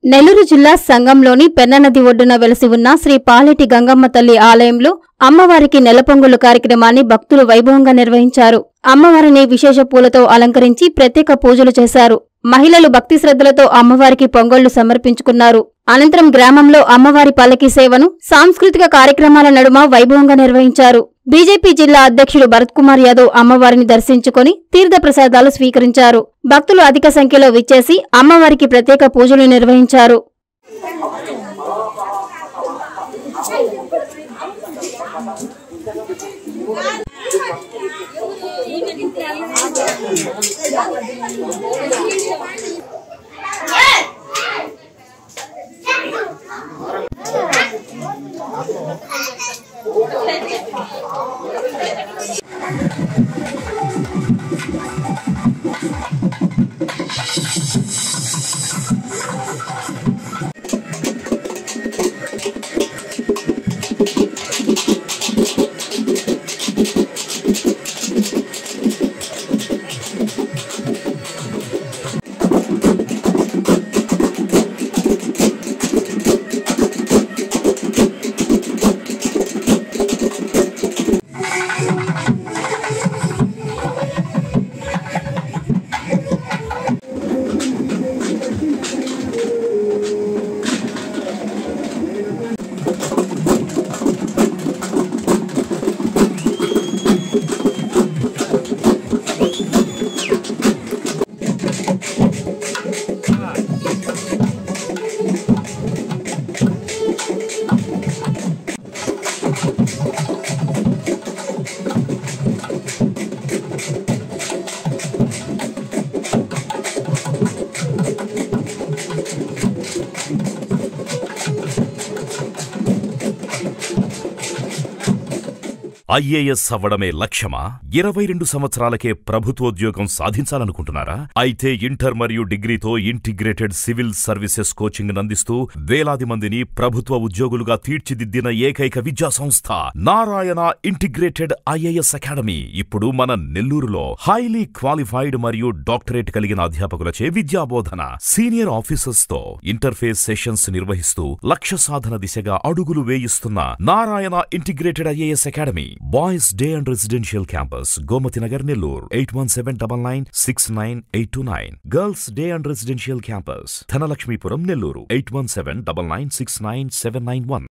నెల్లూరు జిల్లా సంఘంలోని పెన్న నది ఒడ్డున వెలసి ఉన్న శ్రీ పాలెటి గంగమ్మ తల్లి ఆలయంలో అమ్మవారికి నెలపొంగులు కార్యక్రమాన్ని భక్తులు వైభవంగా నిర్వహించారు అమ్మవారిని విశేష పూలతో అలంకరించి ప్రత్యేక పూజలు చేశారు మహిళలు భక్తి శ్రద్ధలతో అమ్మవారికి పొంగళ్లు సమర్పించుకున్నారు అనంతరం గ్రామంలో అమ్మవారి పల్లకి సేవను సాంస్కృతిక కార్యక్రమాల నడుమ వైభవంగా నిర్వహించారు బీజేపీ జిల్లా అధ్యక్షుడు భరత్ కుమార్ యాదవ్ అమ్మవారిని దర్శించుకుని తీర్థ ప్రసాదాలు స్వీకరించారు భక్తులు అధిక సంఖ్యలో విచ్చేసి అమ్మవారికి ప్రత్యేక పూజలు నిర్వహించారు ఐఏఎస్ అవ్వడమే లక్ష్యమా ఇరవై రెండు సంవత్సరాలకే ప్రభుత్వోద్యోగం సాధించాలనుకుంటున్నారా అయితే ఇంటర్ మరియు డిగ్రీతో ఇంటిగ్రేటెడ్ సివిల్ సర్వీసెస్ కోచింగ్ అందిస్తూ వేలాది మందిని ప్రభుత్వ ఉద్యోగులుగా తీర్చిదిద్దిన ఏకైక విద్యా సంస్థ నారాయణ ఇంటిగ్రేటెడ్ ఐఏఎస్ అకాడమీ ఇప్పుడు మన నెల్లూరులో హైలీ క్వాలిఫైడ్ మరియు డాక్టరేట్ కలిగిన అధ్యాపకులచే విద్యాబోధన సీనియర్ ఆఫీసర్స్ తో ఇంటర్ఫేస్ సెషన్స్ నిర్వహిస్తూ లక్ష్య సాధన దిశగా అడుగులు వేయిస్తున్న Narayana integrated IAS academy boys day and residential campus Gomathi Nagar Nellore eight one seven double nine six nine eight two nine girls day and residential campus Dhanalakshmipuram Nellore eight one seven double nine six nine seven nine one